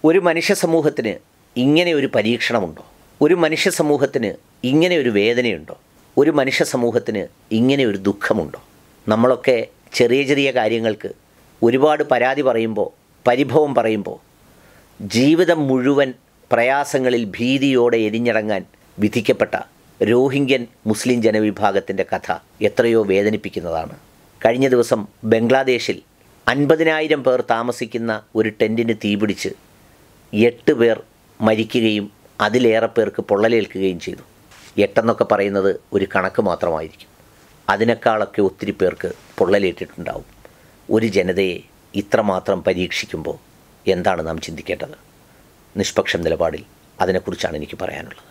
ഒരു മനുഷ്യ സമൂഹത്തിന് ഇങ്ങനെ ഒരു പരീക്ഷണമുണ്ടോ ഒരു മനുഷ്യ സമൂഹത്തിന് ഇങ്ങനെ ഒരു വേദനയുണ്ടോ ഒരു മനുഷ്യ സമൂഹത്തിന് ഇങ്ങനെ ഒരു ദുഃഖമുണ്ടോ നമ്മളൊക്കെ ചെറിയ ചെറിയ കാര്യങ്ങൾക്ക് ഒരുപാട് പരാതി പറയുമ്പോൾ പരിഭവം പറയുമ്പോൾ ജീവിതം മുഴുവൻ പ്രയാസങ്ങളിൽ ഭീതിയോടെ എരിഞ്ഞടങ്ങാൻ വിധിക്കപ്പെട്ട രോഹിംഗ്യൻ മുസ്ലിം ജനവിഭാഗത്തിൻ്റെ കഥ എത്രയോ വേദനിപ്പിക്കുന്നതാണ് കഴിഞ്ഞ ദിവസം ബംഗ്ലാദേശിൽ അൻപതിനായിരം പേർ താമസിക്കുന്ന ഒരു ടെൻറ്റിന് തീപിടിച്ച് എട്ട് പേർ മരിക്കുകയും അതിലേറെ പേർക്ക് പൊള്ളലേൽക്കുകയും ചെയ്തു എട്ടെന്നൊക്കെ പറയുന്നത് ഒരു കണക്ക് മാത്രമായിരിക്കും അതിനേക്കാളൊക്കെ ഒത്തിരി പേർക്ക് പൊള്ളലേറ്റിട്ടുണ്ടാവും ഒരു ജനതയെ ഇത്രമാത്രം പരീക്ഷിക്കുമ്പോൾ എന്താണ് നാം ചിന്തിക്കേണ്ടത് നിഷ്പക്ഷം നിലപാടിൽ അതിനെക്കുറിച്ചാണ് എനിക്ക് പറയാനുള്ളത്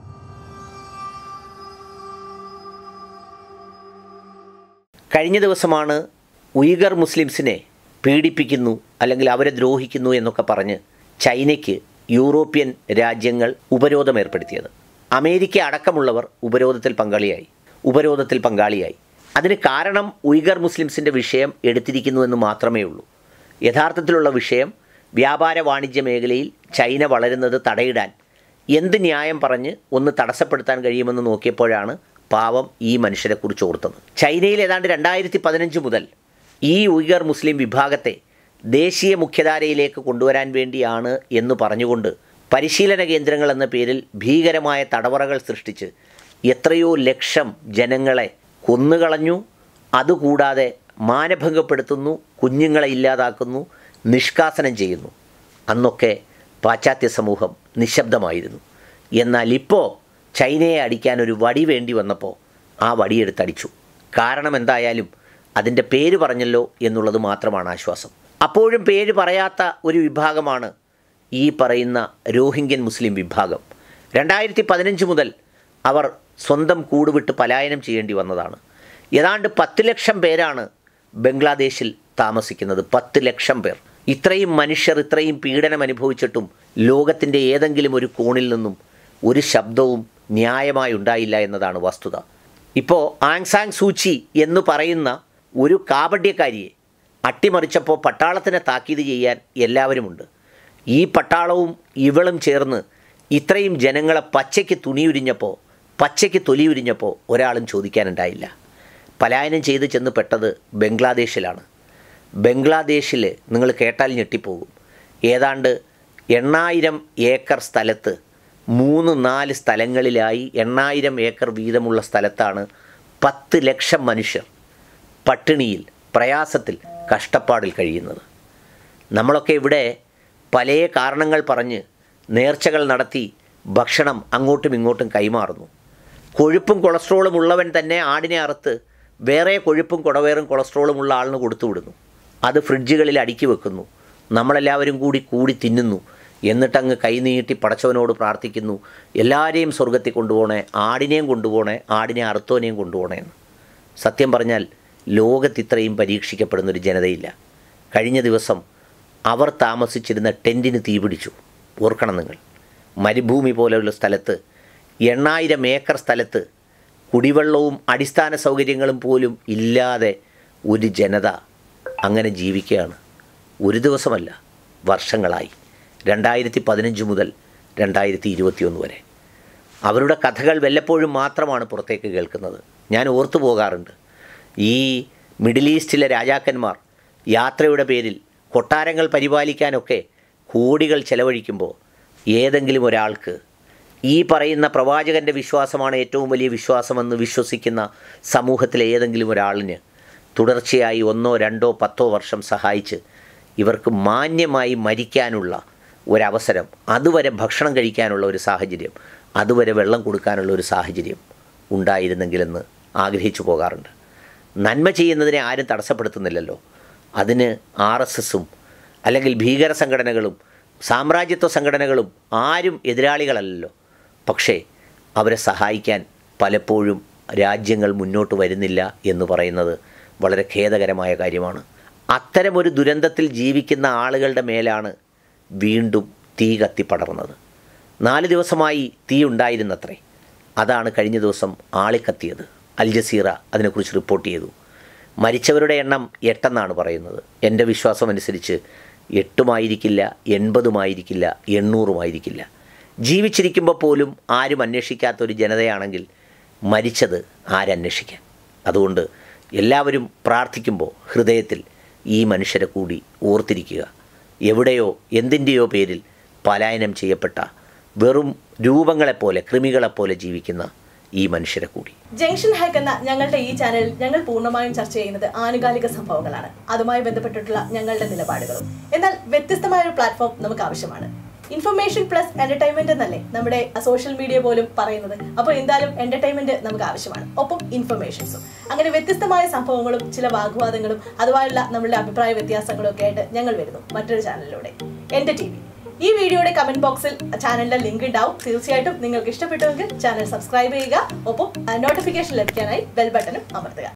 കഴിഞ്ഞ ദിവസമാണ് ഉയ്ഗർ മുസ്ലിംസിനെ പീഡിപ്പിക്കുന്നു അല്ലെങ്കിൽ അവരെ ദ്രോഹിക്കുന്നു എന്നൊക്കെ പറഞ്ഞ് ചൈനയ്ക്ക് യൂറോപ്യൻ രാജ്യങ്ങൾ ഉപരോധം ഏർപ്പെടുത്തിയത് അമേരിക്ക അടക്കമുള്ളവർ ഉപരോധത്തിൽ പങ്കാളിയായി ഉപരോധത്തിൽ പങ്കാളിയായി അതിന് കാരണം ഉയ്ഗർ മുസ്ലിംസിൻ്റെ വിഷയം എടുത്തിരിക്കുന്നു എന്ന് മാത്രമേ ഉള്ളൂ യഥാർത്ഥത്തിലുള്ള വിഷയം വ്യാപാര വാണിജ്യ മേഖലയിൽ ചൈന വളരുന്നത് തടയിടാൻ എന്ത് ന്യായം പറഞ്ഞ് ഒന്ന് തടസ്സപ്പെടുത്താൻ കഴിയുമെന്ന് നോക്കിയപ്പോഴാണ് പാവം ഈ മനുഷ്യരെക്കുറിച്ച് ഓർത്തത് ചൈനയിൽ ഏതാണ്ട് രണ്ടായിരത്തി പതിനഞ്ച് മുതൽ ഈ ഉയ്ഗർ മുസ്ലിം വിഭാഗത്തെ ദേശീയ മുഖ്യധാരയിലേക്ക് കൊണ്ടുവരാൻ വേണ്ടിയാണ് എന്ന് പറഞ്ഞുകൊണ്ട് പരിശീലന കേന്ദ്രങ്ങൾ എന്ന പേരിൽ ഭീകരമായ തടവറകൾ സൃഷ്ടിച്ച് എത്രയോ ലക്ഷം ജനങ്ങളെ കൊന്നുകളഞ്ഞു അതുകൂടാതെ മാനഭംഗപ്പെടുത്തുന്നു കുഞ്ഞുങ്ങളെ ഇല്ലാതാക്കുന്നു നിഷ്കാസനം ചെയ്യുന്നു അന്നൊക്കെ പാശ്ചാത്യ സമൂഹം നിശബ്ദമായിരുന്നു എന്നാൽ ഇപ്പോൾ ചൈനയെ അടിക്കാൻ ഒരു വടി വേണ്ടി വന്നപ്പോൾ ആ വടിയെടുത്തടിച്ചു കാരണം എന്തായാലും അതിൻ്റെ പേര് പറഞ്ഞല്ലോ എന്നുള്ളത് മാത്രമാണ് ആശ്വാസം അപ്പോഴും പേര് പറയാത്ത ഒരു വിഭാഗമാണ് ഈ പറയുന്ന രോഹിംഗ്യൻ മുസ്ലിം വിഭാഗം രണ്ടായിരത്തി പതിനഞ്ച് മുതൽ അവർ സ്വന്തം കൂട് വിട്ട് പലായനം ചെയ്യേണ്ടി വന്നതാണ് ഏതാണ്ട് പത്ത് ലക്ഷം പേരാണ് ബംഗ്ലാദേശിൽ താമസിക്കുന്നത് പത്ത് ലക്ഷം പേർ ഇത്രയും മനുഷ്യർ ഇത്രയും പീഡനം അനുഭവിച്ചിട്ടും ലോകത്തിൻ്റെ ഏതെങ്കിലും ഒരു കോണിൽ നിന്നും ഒരു ശബ്ദവും ന്യായമായി ഉണ്ടായില്ല എന്നതാണ് വസ്തുത ഇപ്പോൾ ആങ്സാങ് സൂചി എന്ന് പറയുന്ന ഒരു കാപട്യക്കാരിയെ അട്ടിമറിച്ചപ്പോൾ പട്ടാളത്തിനെ താക്കീത് ചെയ്യാൻ എല്ലാവരുമുണ്ട് ഈ പട്ടാളവും ഇവളും ചേർന്ന് ഇത്രയും ജനങ്ങളെ പച്ചയ്ക്ക് തുണിയുരിഞ്ഞപ്പോൾ പച്ചയ്ക്ക് തൊലിയുരിഞ്ഞപ്പോൾ ഒരാളും ചോദിക്കാനുണ്ടായില്ല പലായനം ചെയ്ത് ചെന്ന് പെട്ടത് ബംഗ്ലാദേശിലാണ് ബംഗ്ലാദേശിൽ നിങ്ങൾ കേട്ടാൽ ഞെട്ടിപ്പോകും ഏതാണ്ട് എണ്ണായിരം ഏക്കർ സ്ഥലത്ത് മൂന്ന് നാല് സ്ഥലങ്ങളിലായി എണ്ണായിരം ഏക്കർ വീതമുള്ള സ്ഥലത്താണ് പത്ത് ലക്ഷം മനുഷ്യർ പട്ടിണിയിൽ പ്രയാസത്തിൽ കഷ്ടപ്പാടിൽ കഴിയുന്നത് നമ്മളൊക്കെ ഇവിടെ പല കാരണങ്ങൾ പറഞ്ഞ് നേർച്ചകൾ നടത്തി ഭക്ഷണം അങ്ങോട്ടും ഇങ്ങോട്ടും കൈമാറുന്നു കൊഴുപ്പും കൊളസ്ട്രോളും ഉള്ളവൻ തന്നെ ആടിനെ അറുത്ത് വേറെ കൊഴുപ്പും കുടവേറും കൊളസ്ട്രോളും ഉള്ള ആളിന് കൊടുത്തു വിടുന്നു അത് ഫ്രിഡ്ജുകളിൽ അടുക്കി വെക്കുന്നു നമ്മളെല്ലാവരും കൂടി കൂടി തിന്നുന്നു എന്നിട്ടങ്ങ് കൈ നീട്ടി പടച്ചവനോട് പ്രാർത്ഥിക്കുന്നു എല്ലാവരെയും സ്വർഗത്തിൽ കൊണ്ടുപോകണേ ആടിനെയും കൊണ്ടുപോകണേ ആടിനെ അറുത്തോനെയും കൊണ്ടുപോകണേ എന്ന് സത്യം പറഞ്ഞാൽ ലോകത്ത് ഇത്രയും പരീക്ഷിക്കപ്പെടുന്ന ഒരു ജനതയില്ല കഴിഞ്ഞ ദിവസം അവർ താമസിച്ചിരുന്ന ടെൻറ്റിന് തീപിടിച്ചു ഓർക്കണം നിങ്ങൾ മരുഭൂമി പോലെയുള്ള സ്ഥലത്ത് എണ്ണായിരം ഏക്കർ സ്ഥലത്ത് കുടിവെള്ളവും അടിസ്ഥാന സൗകര്യങ്ങളും പോലും ഇല്ലാതെ ഒരു ജനത അങ്ങനെ ജീവിക്കുകയാണ് ഒരു ദിവസമല്ല വർഷങ്ങളായി രണ്ടായിരത്തി പതിനഞ്ച് മുതൽ രണ്ടായിരത്തി ഇരുപത്തിയൊന്ന് വരെ അവരുടെ കഥകൾ വല്ലപ്പോഴും മാത്രമാണ് പുറത്തേക്ക് കേൾക്കുന്നത് ഞാൻ ഓർത്തു പോകാറുണ്ട് ഈ മിഡിൽ ഈസ്റ്റിലെ രാജാക്കന്മാർ യാത്രയുടെ പേരിൽ കൊട്ടാരങ്ങൾ പരിപാലിക്കാനൊക്കെ കോടികൾ ചെലവഴിക്കുമ്പോൾ ഏതെങ്കിലും ഒരാൾക്ക് ഈ പറയുന്ന പ്രവാചകൻ്റെ വിശ്വാസമാണ് ഏറ്റവും വലിയ വിശ്വാസമെന്ന് വിശ്വസിക്കുന്ന സമൂഹത്തിലെ ഏതെങ്കിലും ഒരാളിന് തുടർച്ചയായി ഒന്നോ രണ്ടോ പത്തോ വർഷം സഹായിച്ച് ഇവർക്ക് മാന്യമായി മരിക്കാനുള്ള ഒരവസരം അതുവരെ ഭക്ഷണം കഴിക്കാനുള്ള ഒരു സാഹചര്യം അതുവരെ വെള്ളം കൊടുക്കാനുള്ള ഒരു സാഹചര്യം ഉണ്ടായിരുന്നെങ്കിലെന്ന് ആഗ്രഹിച്ചു പോകാറുണ്ട് നന്മ ചെയ്യുന്നതിനെ ആരും തടസ്സപ്പെടുത്തുന്നില്ലല്ലോ അതിന് ആർ എസ് എസും അല്ലെങ്കിൽ ഭീകര സംഘടനകളും സാമ്രാജ്യത്വ സംഘടനകളും ആരും എതിരാളികളല്ലല്ലോ പക്ഷേ അവരെ സഹായിക്കാൻ പലപ്പോഴും രാജ്യങ്ങൾ മുന്നോട്ട് വരുന്നില്ല എന്ന് പറയുന്നത് വളരെ ഖേദകരമായ കാര്യമാണ് അത്തരമൊരു ദുരന്തത്തിൽ ജീവിക്കുന്ന ആളുകളുടെ മേലാണ് വീണ്ടും തീ കത്തിപ്പടർന്നത് നാല് ദിവസമായി തീ ഉണ്ടായിരുന്നത്രേ അതാണ് കഴിഞ്ഞ ദിവസം ആളിക്കത്തിയത് അൽ ജസീറ അതിനെക്കുറിച്ച് റിപ്പോർട്ട് ചെയ്തു മരിച്ചവരുടെ എണ്ണം എട്ടെന്നാണ് പറയുന്നത് എൻ്റെ വിശ്വാസം അനുസരിച്ച് എട്ടുമായിരിക്കില്ല എൺപതുമായിരിക്കില്ല എണ്ണൂറുമായിരിക്കില്ല ജീവിച്ചിരിക്കുമ്പോൾ പോലും ആരും അന്വേഷിക്കാത്ത ഒരു ജനതയാണെങ്കിൽ മരിച്ചത് ആരന്വേഷിക്കാൻ അതുകൊണ്ട് എല്ലാവരും പ്രാർത്ഥിക്കുമ്പോൾ ഹൃദയത്തിൽ ഈ മനുഷ്യരെ കൂടി ഓർത്തിരിക്കുക എവിടെയോ എന്തിൻ്റെയോ പേരിൽ പലായനം ചെയ്യപ്പെട്ട വെറും രൂപങ്ങളെപ്പോലെ കൃമികളെപ്പോലെ ജീവിക്കുന്ന ഈ മനുഷ്യരെ കൂടി ജംഗ്ഷൻ ഹാക്ക് എന്ന ഞങ്ങളുടെ ഈ ചാനലിൽ ഞങ്ങൾ പൂർണ്ണമായും ചർച്ച ചെയ്യുന്നത് ആനുകാലിക സംഭവങ്ങളാണ് അതുമായി ബന്ധപ്പെട്ടിട്ടുള്ള ഞങ്ങളുടെ നിലപാടുകളും എന്നാൽ വ്യത്യസ്തമായ ഒരു പ്ലാറ്റ്ഫോം നമുക്ക് ആവശ്യമാണ് ഇൻഫർമേഷൻ പ്ലസ് എന്റർടൈൻമെന്റ് എന്നല്ലേ നമ്മുടെ സോഷ്യൽ മീഡിയ പോലും പറയുന്നത് അപ്പോൾ എന്തായാലും എന്റർടൈൻമെന്റ് നമുക്ക് ആവശ്യമാണ് ഒപ്പം ഇൻഫർമേഷൻസും അങ്ങനെ വ്യത്യസ്തമായ സംഭവങ്ങളും ചില വാഗ്വാദങ്ങളും അതുമായുള്ള നമ്മളുടെ അഭിപ്രായ വ്യത്യാസങ്ങളും ഒക്കെ ആയിട്ട് ഞങ്ങൾ വരുന്നു മറ്റൊരു ചാനലിലൂടെ എന്റെ ടി വി ഈ വീഡിയോയുടെ കമന്റ് ബോക്സിൽ ചാനലിന്റെ ലിങ്ക് ഉണ്ടാവും തീർച്ചയായിട്ടും നിങ്ങൾക്ക് ഇഷ്ടപ്പെട്ടുവെങ്കിൽ ചാനൽ സബ്സ്ക്രൈബ് ചെയ്യുക ഒപ്പം നോട്ടിഫിക്കേഷൻ ലഭിക്കാനായി ബെൽ ബട്ടണും അമർത്തുക